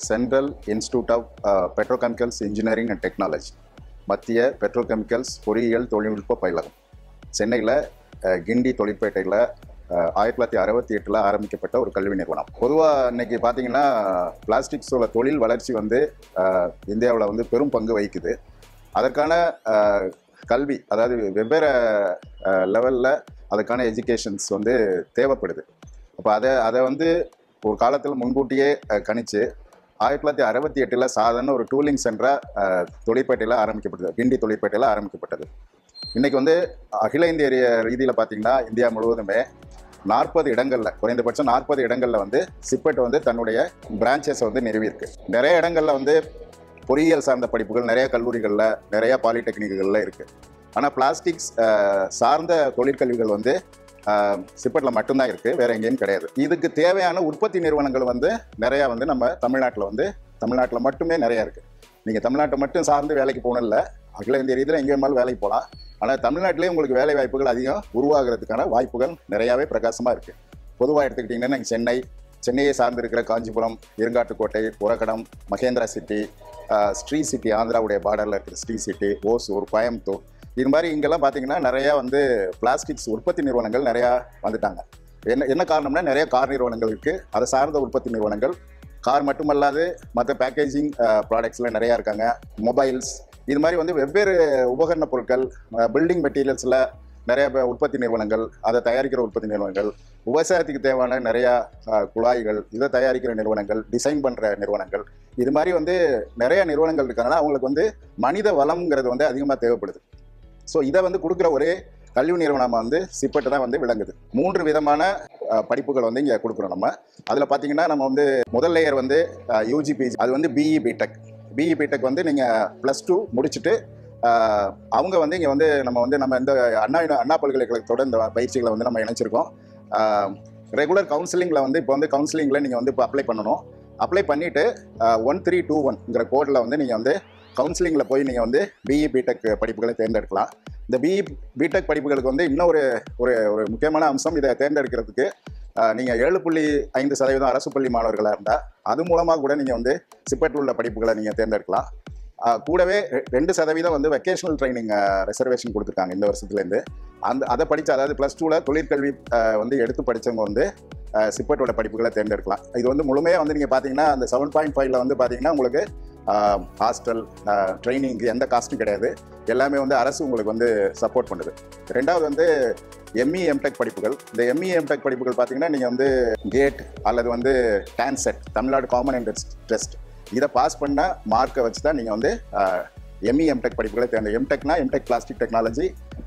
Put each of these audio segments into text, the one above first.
central institute of petrochemicals engineering and technology மத்திய petrochemicals பொறியியல் தொழில்நுட்ப பயிலகம் சென்னையில் கிண்டி தொழிற்பேட்டையில் ஆயிரத்தி தொள்ளாயிரத்தி அறுபத்தி எட்டில் ஆரம்பிக்கப்பட்ட ஒரு கல்வி நிறுவனம் பொதுவாக இன்னைக்கு பார்த்தீங்கன்னா பிளாஸ்டிக்ஸோட தொழில் வளர்ச்சி வந்து இந்தியாவில் வந்து பெரும் பங்கு வகிக்குது அதற்கான அஹ், கல்வி அதாவது வெவ்வேறு லெவலில் அதுக்கான எஜுகேஷன்ஸ் வந்து தேவைப்படுது அப்போ அதை அதை வந்து ஒரு காலத்தில் முன்கூட்டியே அஹ், கணிச்சு ஆயிரத்தி தொள்ளாயிரத்தி அறுபத்தி எட்டில் சாதாரண ஒரு டூலிங் சென்டராக தொழிற்பேட்டையில் ஆரம்பிக்கப்பட்டது கிண்டி தொழிற்பேட்டையில் ஆரம்பிக்கப்பட்டது இன்னைக்கு வந்து அகில இந்திய ரீதியில் பார்த்தீங்கன்னா இந்தியா முழுவதுமே நாற்பது இடங்களில் குறைந்தபட்சம் நாற்பது இடங்களில் வந்து சிப்பெட் வந்து தன்னுடைய பிரான்ச்சஸை வந்து நிறுவியிருக்கு நிறைய இடங்களில் வந்து பொறியியல் சார்ந்த படிப்புகள் நிறைய கல்லூரிகளில் நிறைய பாலிடெக்னிக்குகளில் இருக்குது ஆனால் பிளாஸ்டிக்ஸ் சார்ந்த தொழிற்கல்விகள் வந்து சிப்பட்டில் மட்டும்தான் இருக்குது வேற எங்கேயும் கிடையாது இதுக்கு தேவையான உற்பத்தி நிறுவனங்கள் வந்து நிறையா வந்து நம்ம தமிழ்நாட்டில் வந்து தமிழ்நாட்டில் மட்டுமே நிறையா இருக்குது நீங்கள் தமிழ்நாட்டை மட்டும் சார்ந்து வேலைக்கு போகணும் இல்லை அகில இந்திய ரீதியில் எங்கே வேணாலும் வேலைக்கு போகலாம் ஆனால் தமிழ்நாட்டிலே உங்களுக்கு வேலை வாய்ப்புகள் அதிகம் உருவாகிறதுக்கான வாய்ப்புகள் நிறையாவே பிரகாசமாக இருக்குது பொதுவாக எடுத்துக்கிட்டிங்கன்னா நீங்கள் சென்னை சென்னையை சார்ந்திருக்கிற காஞ்சிபுரம் இருங்காட்டுக்கோட்டை உரகடம் மகேந்திரா சிட்டி ஆஹ், ஸ்ரீ சிட்டி ஆந்திராவுடைய பார்டரில் இருக்கிற ஸ்ரீ சிட்டி ஓசூர் கோயம்புத்தூர் இது மாதிரி இங்கெல்லாம் பார்த்தீங்கன்னா நிறையா வந்து பிளாஸ்டிக்ஸ் உற்பத்தி நிறுவனங்கள் நிறையா வந்துட்டாங்க என்ன என்ன காரணம்னா நிறைய கார் நிறுவனங்கள் இருக்குது அதை சார்ந்த உற்பத்தி நிறுவனங்கள் கார் மட்டுமல்லாது மற்ற பேக்கேஜிங் ப்ராடக்ட்ஸில் நிறையா இருக்காங்க மொபைல்ஸ் இது மாதிரி வந்து வெவ்வேறு உபகரண பொருட்கள் பில்டிங் மெட்டீரியல்ஸில் நிறைய ப- உற்பத்தி நிறுவனங்கள் அதை தயாரிக்கிற உற்பத்தி நிறுவனங்கள் விவசாயத்துக்கு தேவையான நிறையா அஹ், குழாய்கள் இதை தயாரிக்கிற நிறுவனங்கள் டிசைன் பண்ணுற நிறுவனங்கள் இது மாதிரி வந்து நிறைய நிறுவனங்கள் இருக்காங்கன்னா அவங்களுக்கு வந்து மனித வளம்ங்கிறது வந்து அதிகமாக தேவைப்படுது ஸோ இதை வந்து கொடுக்குற ஒரே கல்வி நிறுவனம் வந்து சிப்பட்டு தான் வந்து விளங்குது மூன்று விதமான அஹ், படிப்புகள் வந்து இங்கே கொடுக்குறோம் நம்ம அதில் பார்த்தீங்கன்னா நம்ம வந்து முதல் லேயர் வந்து யூஜி பிஜி அது வந்து பிஇ பிடெக் பிஇ பிடெக் வந்து நீங்கள் ப்ளஸ் டூ முடிச்சுட்டு அஹ், அவங்க வந்து இங்கே வந்து நம்ம வந்து நம்ம இந்த அண்ணா அண்ணா பல்கலைக்கழகத்தோட இந்த பயிற்சிகளை வந்து நம்ம இணைச்சிருக்கோம் ரெகுலர் கவுன்சிலிங்கில் வந்து இப்போ வந்து கவுன்சிலிங்கில் நீங்கள் வந்து இப்போ அப்ளை பண்ணணும் அப்ளை பண்ணிவிட்டு ஒன் த்ரீ டூ ஒன்ங்கிற கோடில் வந்து நீங்கள் வந்து கவுன்சிலிங்கில் போய் நீங்கள் வந்து பிஇ பிடெக் படிப்புகளை தேர்ந்தெடுக்கலாம் இந்த பிஇ பிடெக் படிப்புகளுக்கு வந்து இன்னும் ஒரு ஒரு ஒரு முக்கியமான அம்சம் இதை தேர்ந்தெடுக்கிறதுக்கு நீங்கள் ஏழு புள்ளி ஐந்து சதவீதம் அரசு பள்ளி மாணவர்களாக இருந்தால் அது மூலமாக கூட நீங்கள் வந்து சிப்பெட்டில் உள்ள படிப்புகளை நீங்கள் தேர்ந்தெடுக்கலாம் ஆஹ் கூடவே ரெ- ரெண்டு சதவீதம் வந்து வெக்கேஷனல் ட்ரைனிங் ரிசர்வேஷன் கொடுத்துருக்காங்க இந்த வருஷத்துலேருந்து அந்த அதை படித்த அதாவது ப்ளஸ் டூவில் தொழிற்கல்வி ஆஹ் வந்து எடுத்து படித்தவங்க வந்து சிப்பட்டோட படிப்புகளை தேர்ந்தெடுக்கலாம் இது வந்து முழுமையாக வந்து நீங்கள் பார்த்தீங்கன்னா அந்த செவன் பாயிண்ட் ஃபைவ்ல வந்து பார்த்தீங்கன்னா உங்களுக்கு ஹாஸ்டல் ட்ரைனிங்க்கு எந்த காஸ்ட்டும் கிடையாது எல்லாமே வந்து அரசு உங்களுக்கு வந்து சப்போர்ட் பண்ணுது ரெண்டாவது வந்து எம்இ எம்டெக் படிப்புகள் இந்த எம்இ எம்டெக் படிப்புகள் பார்த்தீங்கன்னா நீங்கள் வந்து கேட் அல்லது வந்து TANCET Tamil Nadu common entrance test இதை பாஸ் பண்ண மார்க்கை வச்சு தான் நீங்கள் வந்து எம்இ எம்டெக் படிப்புகளை தேர்ந்த எம்டெக்னா எம்டெக் பிளாஸ்டிக் டெக்னாலஜி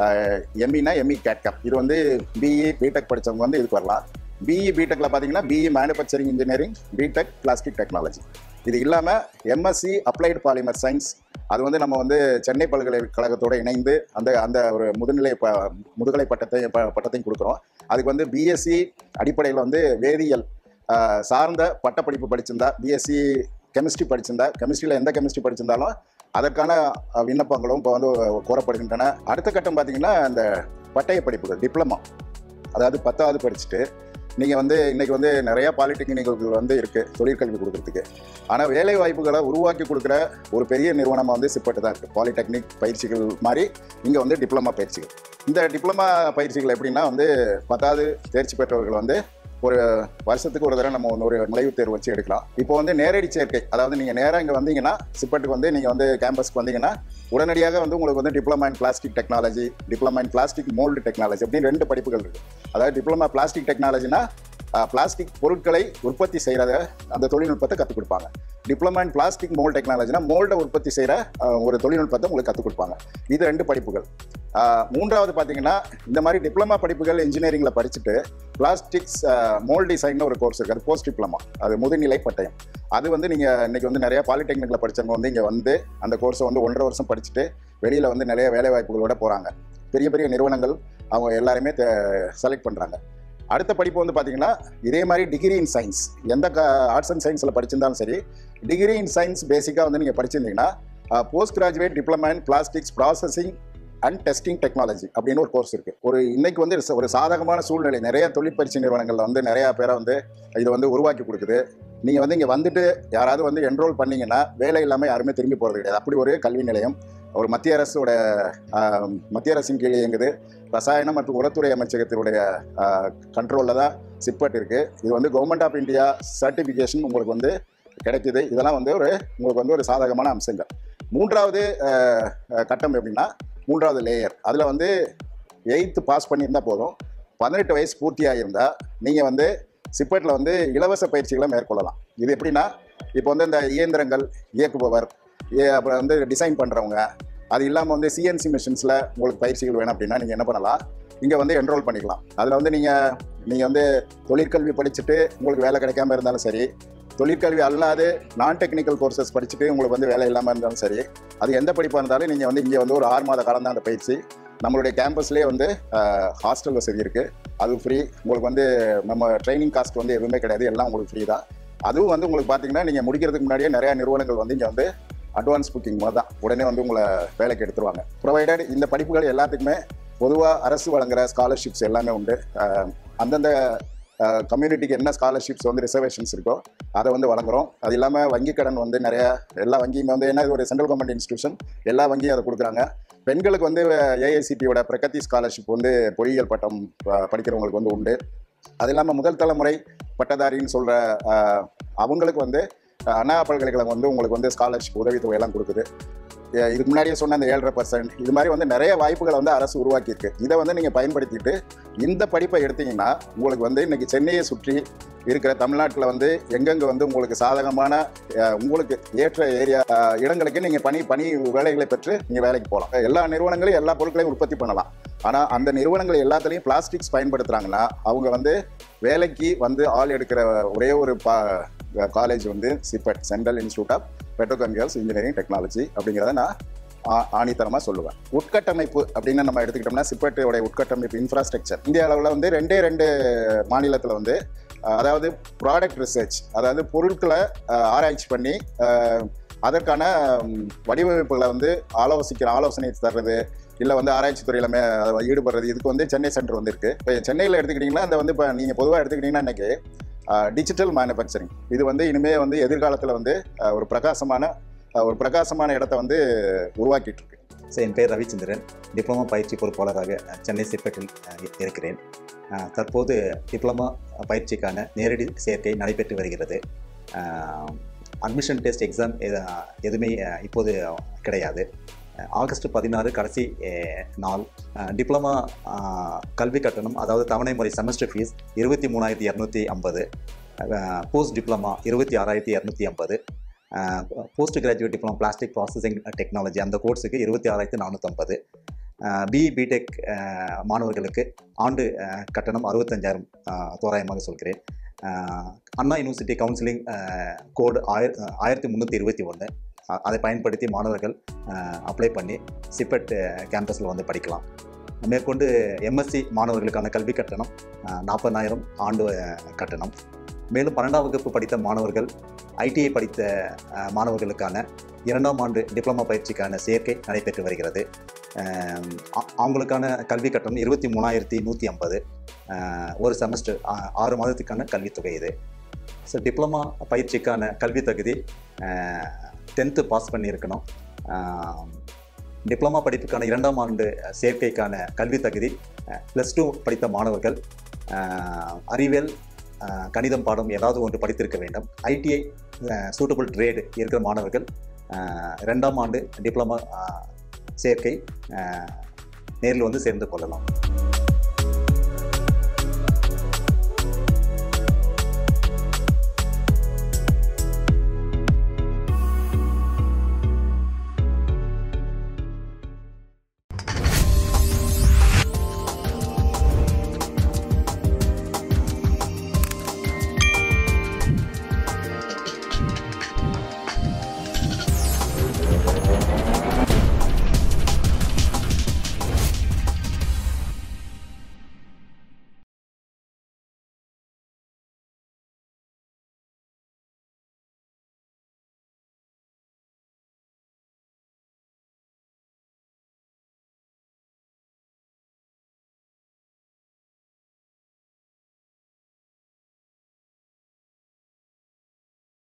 எம்இனா எம்இ கேட்கப் இது வந்து பிஇ பிடெக் படித்தவங்க வந்து இதுக்கு வரலாம் பிஇ பிடெக்ல பார்த்தீங்கன்னா BE manufacturing engineering BTech plastic technology இது இல்லாமல் எம்எஸ்சி அப்ளைடு பாலிமர் சயின்ஸ் அது வந்து நம்ம வந்து சென்னை பல்கலைக்கழகத்தோட இணைந்து அந்த அந்த ஒரு முதுநிலை ப முதுகலை பட்டத்தை ப- பட்டத்தையும் கொடுக்குறோம் அதுக்கு வந்து பிஎஸ்சி அடிப்படையில் வந்து வேதியியல் ஆஹ், சார்ந்த பட்டப்படிப்பு படிச்சிருந்தா பிஎஸ்சி கெமிஸ்ட்ரி படிச்சிருந்தா கெமிஸ்ட்ரியில் எந்த கெமிஸ்ட்ரி படிச்சிருந்தாலும் அதற்கான அஹ், விண்ணப்பங்களும் இப்போ வந்து கோரப்படுகின்றன அடுத்த கட்டம் பார்த்தீங்கன்னா இந்த பட்டய படிப்புகள் டிப்ளமா அதாவது பத்தாவது படிச்சுட்டு நீங்கள் வந்து இன்னைக்கு வந்து நிறைய பாலிடெக்னிக்குகள் வந்து இருக்குது தொழிற்கல்வி கொடுக்கறதுக்கு ஆனால் வேலை வாய்ப்புகளை உருவாக்கி கொடுக்குற ஒரு பெரிய நிறுவனமாக வந்து சிப்பட்டு தான் இருக்குது பாலிடெக்னிக் பயிற்சிகள் மாதிரி இங்கே வந்து டிப்ளமா பயிற்சிகள் இந்த டிப்ளமா பயிற்சிகள் எப்படின்னா வந்து பத்தாவது தேர்ச்சி பெற்றவர்கள் வந்து ஒரு வருஷத்துக்கு ஒரு தடவை நம்ம வந்து ஒரு நுழைவுத் தேர்வு வச்சு எடுக்கலாம் இப்போ வந்து நேரடி சேர்க்கை அதாவது நீங்கள் நேராக இங்கே வந்தீங்கன்னா சிப்பட்டுக்கு வந்து நீங்கள் வந்து கேம்பஸ்க்கு வந்தீங்கன்னா உடனடியாக வந்து உங்களுக்கு வந்து diploma in plastic technology diploma in plastic mould technology அப்படின்னு ரெண்டு படிப்புகள் இருக்குது அதாவது டிப்ளமா பிளாஸ்டிக் டெக்னாலஜினா பிளாஸ்டிக் பொருட்களை உற்பத்தி செய்கிறத அந்த தொழில்நுட்பத்தை கற்றுக் கொடுப்பாங்க டிப்ளமா இன் பிளாஸ்டிக் மோல்ட் டெக்னாலஜினா மோல்டை உற்பத்தி செய்கிற ஒரு தொழில்நுட்பத்தை உங்களுக்கு கற்றுக் கொடுப்பாங்க இது ரெண்டு படிப்புகள் ஆஹ் மூன்றாவது பார்த்தீங்கன்னா இந்த மாதிரி டிப்ளமா படிப்புகள் இன்ஜினியரிங்கில் படிச்சுட்டு பிளாஸ்டிக்ஸ் மோல்ட் டிசைன் ஒரு கோர்ஸ் இருக்குது அது போஸ்ட் டிப்ளமா அது முதுநிலை பட்டயம் அது வந்து நீங்கள் இன்னைக்கு வந்து நிறைய பாலிடெக்னிக்கில் படித்தவங்க வந்து இங்கே வந்து அந்த கோர்ஸை வந்து ஒன்றரை வருஷம் படிச்சுட்டு வெளியில் வந்து நிறைய வேலை வாய்ப்புகளோட போகிறாங்க பெரிய பெரிய நிறுவனங்கள் அவங்க எல்லாருமே செலக்ட் பண்ணுறாங்க அடுத்த படிப்பு வந்து பார்த்தீங்கன்னா இதே மாதிரி டிகிரி இன் சயின்ஸ் எந்த ஆர்ட்ஸ் அண்ட் சயின்ஸில் படிச்சிருந்தாலும் சரி டிகிரி இன் சயின்ஸ் பேசிக்காக வந்து நீங்கள் படிச்சிருந்தீங்கன்னா post graduate diploma in plastics processing and testing technology அப்படின்னு ஒரு கோர்ஸ் இருக்குது ஒரு இன்னைக்கு வந்து ஒரு சாதகமான சூழ்நிலை நிறைய தொழிற்பயிற்சி நிறுவனங்கள்ல வந்து நிறைய பேரை வந்து இதை வந்து உருவாக்கி கொடுக்குது நீங்கள் வந்து இங்கே வந்துட்டு யாராவது வந்து என்ரோல் பண்ணீங்கன்னா வேலை இல்லாமல் யாருமே திரும்பி போகிறது கிடையாது அப்படி ஒரு கல்வி நிலையம் ஒரு மத்திய அரசோட ஆஹ், மத்திய அரசின் கீழே இயங்குது ரசாயனம் மற்றும் உரத்துறை அமைச்சகத்தினுடைய கண்ட்ரோலில் தான் சிப்பட் இருக்குது இது வந்து கவர்மெண்ட் ஆஃப் இந்தியா சர்டிஃபிகேஷன் உங்களுக்கு வந்து கிடைக்குது இதெல்லாம் வந்து ஒரு உங்களுக்கு வந்து ஒரு சாதகமான அம்சங்கள் மூன்றாவது ஆஹ், ஆஹ், கட்டம் எப்படின்னா மூன்றாவது லேயர் அதில் வந்து எயித்து பாஸ் பண்ணியிருந்தால் போதும் பதினெட்டு வயசு பூர்த்தியாக இருந்தால் நீங்கள் வந்து சிப்பட்டில் வந்து இலவச பயிற்சிகளை மேற்கொள்ளலாம் இது எப்படின்னா இப்போ வந்து இந்த இயந்திரங்கள் இயக்குபவர் ஏ- அப்புறம் வந்து டிசைன் பண்ணுறவங்க அது இல்லாமல் வந்து சிஎன்சி மிஷின்ஸில் உங்களுக்கு பயிற்சிகள் வேணும் அப்படின்னா நீங்கள் என்ன பண்ணலாம் இங்கே வந்து என்ரோல் பண்ணிக்கலாம் அதில் வந்து நீங்கள் நீங்கள் வந்து தொழிற்கல்வி படிச்சுட்டு உங்களுக்கு வேலை கிடைக்காம இருந்தாலும் சரி தொழிற்கல்வி அல்லாது நான் டெக்னிக்கல் கோர்சஸ் படிச்சுட்டு உங்களுக்கு வந்து வேலை இல்லாமல் இருந்தாலும் சரி அது எந்த படிப்பாக இருந்தாலும் நீங்கள் வந்து இங்கே வந்து ஒரு ஆறு மாத காலம் தான் அந்த பயிற்சி நம்மளுடைய கேம்பஸ்லேயே வந்து ஹாஸ்டல் வசதி இருக்குது அது ஃப்ரீ உங்களுக்கு வந்து நம்ம ட்ரைனிங் காஸ்ட் வந்து எதுவுமே கிடையாது எல்லாம் உங்களுக்கு ஃப்ரீ தான் அதுவும் வந்து உங்களுக்கு பார்த்தீங்கன்னா நீங்கள் முடிக்கிறதுக்கு முன்னாடியே நிறையா நிறுவனங்கள் வந்து இங்கே வந்து அட்வான்ஸ் புக்கிங் மாதிரி தான் உடனே வந்து உங்களை வேலைக்கு எடுத்துருவாங்க ப்ரொவைடட் இந்த படிப்புகள் எல்லாத்துக்குமே பொதுவாக அரசு வழங்குற ஸ்காலர்ஷிப்ஸ் எல்லாமே உண்டு அஹ், அந்தந்த கம்யூனிட்டிக்கு என்ன ஸ்காலர்ஷிப்ஸ் வந்து ரிசர்வேஷன்ஸ் இருக்கோ அதை வந்து வழங்குறோம் அது இல்லாமல் வங்கி கடன் வந்து நிறைய எல்லா வங்கியுமே வந்து என்ன இது ஒரு சென்ட்ரல் கவர்மெண்ட் இன்ஸ்டியூஷன் எல்லா வங்கியும் அதை கொடுக்குறாங்க பெண்களுக்கு வந்து ஏஐசிடியோட பிரகதி ஸ்காலர்ஷிப் வந்து பொறியியல் பட்டம் அஹ், படிக்கிறவங்களுக்கு வந்து உண்டு அது இல்லாமல் முதல் தலைமுறை பட்டதாரின்னு சொல்கிற அவங்களுக்கு வந்து அஹ், அண்ணா பல்கலைக்கழகம் வந்து உங்களுக்கு வந்து ஸ்காலர்ஷிப் உதவித்தொகை எல்லாம் கொடுக்குது அஹ், இதுக்கு முன்னாடியே சொன்ன அந்த ஏழரை பர்சன்ட் இது மாதிரி வந்து நிறைய வாய்ப்புகளை வந்து அரசு உருவாக்கியிருக்கு இதை வந்து நீங்கள் பயன்படுத்திட்டு இந்த படிப்பை எடுத்தீங்கன்னா உங்களுக்கு வந்து இன்னைக்கு சென்னையை சுற்றி இருக்கிற தமிழ்நாட்டில் வந்து எங்கெங்கே வந்து உங்களுக்கு சாதகமான அஹ், உங்களுக்கு ஏற்ற ஏரியா அஹ், இடங்களுக்கு நீங்கள் பணி பணி வேலைகளை பெற்று நீங்கள் வேலைக்கு போகலாம் எல்லா நிறுவனங்களையும் எல்லா பொருட்களையும் உற்பத்தி பண்ணலாம் ஆனால் அந்த நிறுவனங்கள் எல்லாத்துலேயும் பிளாஸ்டிக்ஸ் பயன்படுத்துகிறாங்கன்னா அவங்க வந்து வேலைக்கு வந்து ஆள் எடுக்கிற ஒரே ஒரு பா காலேஜ் வந்து CIPET central institute of petrochemicals engineering technology அப்படிங்கிறத நான் ஆ- ஆணித்தரமாக சொல்லுவேன் உட்கட்டமைப்பு அப்படின்னு நம்ம எடுத்துக்கிட்டோம்னா சிப்பட்டோடைய உட்கட்டமைப்பு இன்ஃப்ராஸ்ட்ரக்சர் இந்திய அளவில் வந்து ரெண்டே ரெண்டு மாநிலத்தில் வந்து அஹ், அதாவது ப்ராடக்ட் ரிசர்ச் அதாவது பொருட்களை அஹ், ஆராய்ச்சி பண்ணி அஹ், அதற்கான ம், வடிவமைப்புகளை வந்து ஆலோசிக்கிற ஆலோசனை தர்றது இல்லை வந்து ஆராய்ச்சி துறையில் மே ஈடுபடுறது இதுக்கு வந்து சென்னை சென்டர் வந்து இருக்குது இப்போ சென்னையில் எடுத்துக்கிட்டிங்கன்னா அந்த வந்து இப்போ நீங்கள் பொதுவாக எடுத்துக்கிட்டிங்கன்னா இன்னைக்கு டிஜிட்டல் மேனுஃபேக்சரிங் இது வந்து இனிமே வந்து எதிர்காலத்தில் வந்து அஹ், ஒரு பிரகாசமான அஹ், ஒரு பிரகாசமான இடத்த வந்து உருவாக்கிட்டு இருக்கு ஸோ என் பேர் ரவிச்சந்திரன் டிப்ளமா பயிற்சி பொறுப்பாளராக அஹ், சென்னை சிப்பட்டில் அஹ், இருக்கிறேன் அஹ், தற்போது டிப்ளமா பயிற்சிக்கான நேரடி சேர்க்கை நடைபெற்று வருகிறது அட்மிஷன் டெஸ்ட் எக்ஸாம் எதுவுமே அஹ், இப்போது கிடையாது அஹ், ஆகஸ்ட் பதினாறு கடைசி அஹ், நாள் அஹ், டிப்ளமா அஹ், கல்வி கட்டணம் அதாவது தவணை முறை செமஸ்டர் ஃபீஸ் இருபத்தி மூணாயிரத்தி இரநூத்தி ஐம்பது போஸ்ட் டிப்ளமா இருபத்தி ஆறாயிரத்தி இரநூத்தி ஐம்பது post graduate diploma plastic processing technology அந்த கோர்ஸுக்கு இருபத்தி ஆறாயிரத்தி நானூற்றம்பது பிஇ பிடெக் மாணவர்களுக்கு ஆண்டு அஹ், கட்டணம் அறுபத்தஞ்சாயிரம் அஹ், தோராயமாக சொல்கிறேன் அஹ், அண்ணா யூனிவர்சிட்டி கவுன்சிலிங் கோடு ஆயிர ஆயிரத்தி முந்நூற்றி இருபத்தி ஒன்று அதை பயன்படுத்தி மாணவர்கள் அப்ளை பண்ணி சிப்பெட் கேம்பஸில் வந்து படிக்கலாம் மேற்கொண்டு எம்எஸ்சி மாணவர்களுக்கான கல்வி கட்டணம் நாற்பதாயிரம் ஆண்டு அஹ், கட்டணம் மேலும் பன்னெண்டாம் வகுப்பு படித்த மாணவர்கள் ஐடிஐ படித்த அஹ், மாணவர்களுக்கான இரண்டாம் ஆண்டு டிப்ளமா பயிற்சிக்கான சேர்க்கை நடைபெற்று வருகிறது அஹ், அ- அவங்களுக்கான கல்வி கட்டணம் இருபத்தி மூணாயிரத்தி நூற்றி ஐம்பது ஒரு செமஸ்டர் ஆ- ஆறு மாதத்துக்கான கல்வித்தொகை இது ஸோ டிப்ளமா பயிற்சிக்கான கல்வி தகுதி டென்த்து பாஸ் பண்ணியிருக்கணும் டிப்ளமா படிப்புக்கான இரண்டாம் ஆண்டு சேர்க்கைக்கான கல்வி தகுதி ப்ளஸ் டூ படித்த மாணவர்கள் அஹ், அறிவியல் அஹ், கணிதம் பாடம் ஏதாவது ஒன்று படித்திருக்க வேண்டும் ஐடிஐ சூட்டபிள் ட்ரேடு இருக்கிற மாணவர்கள் அஹ், ரெண்டாம் ஆண்டு டிப்ளமா அஹ், சேர்க்கை அஹ், நேரில் வந்து சேர்ந்து கொள்ளலாம்